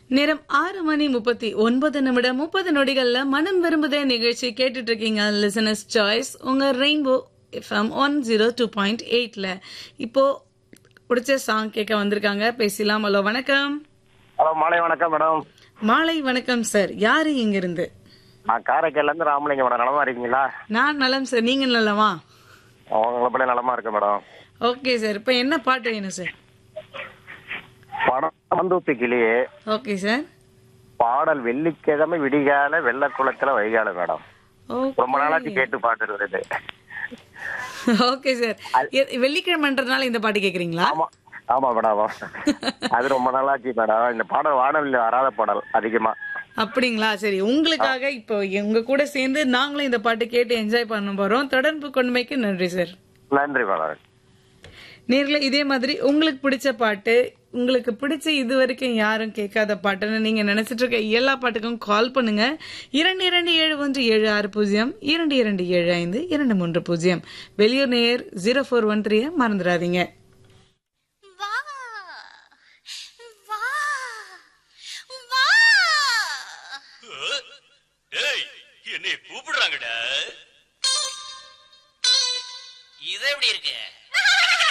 நேரம் ஆறு மணி முப்பத்தி ஒன்பது நிமிடம் முப்பது நொடிகள்ல மனம் விரும்புதே நிகழ்ச்சி கேட்டுட்டு இருக்கீங்க லிசனஸ் சாய்ஸ் உங்க Rainbow FM one zero two point எயிட்ல இப்போ பிடிச்ச சாங் கேட்க வந்திருக்காங்க பேசலாம் ஹலோ வணக்கம் ஹலோ மாலை வணக்கம் மேடம் மாலை வணக்கம் சார் யாரு இங்க இருந்து நான் காரைக்கால்ல இருந்து ராமலிங்கம் மேடம் நலமா இருக்கீங்களா நான் நலம் சார் நீங்க நலமா உங்களை போல நலமா இருக்கு மேடம் ஓகே சார் இப்போ என்ன பாட்டு வேணும் சார் படம் மந்தூப்பி கிளியே ஓகே சார் பாடல் வெள்ளிக்கிழமை விடிகால வெள்ளக்குளத்துல வைகால மேடம் ரொம்ப நாளாச்சு கேட்டு பாட்டு வருது ஓகே சார் வெள்ளிக்கிழமைன்றதுனால இந்த பாட்டு கேக்குறீங்களா ஆமா ஆமா மேடம் ஆமா. அது ரொம்ப நாளாச்சு மேடம் இந்த பாடல் வானொலியில் வராத பாடல் அதிகமா அப்படிங்களா சரி உங்களுக்காக இப்போ உங்க கூட சேர்ந்து நாங்களும் இந்த பாட்டு கேட்டு என்ஜாய் பண்ண போறோம் தொடர்பு கொண்டுமைக்கு நன்றி சார் நன்றி மேடம் நேர்ல இதே மாதிரி உங்களுக்கு பிடிச்ச பாட்டு உங்களுக்கு பிடிச்ச இது வரைக்கும் யாரும் கேட்காத பாட்டுன்னு நீங்க நினைச்சிட்டு இருக்க எல்லா பாட்டுக்கும் கால் பண்ணுங்க இரண்டு இரண்டு ஏழு ஒன்று ஏழு ஆறு பூஜ்ஜியம் இரண்டு இரண்டு ஏழு ஐந்து இரண்டு மூன்று பூஜ்ஜியம் வெளியூர் நேயர் ஜீரோ ஃபோர் ஒன் த்ரீ மறந்துடாதீங்க வா வா வா டேய் என்னை கூப்பிடுறாங்கடா இது எப்படி இருக்கு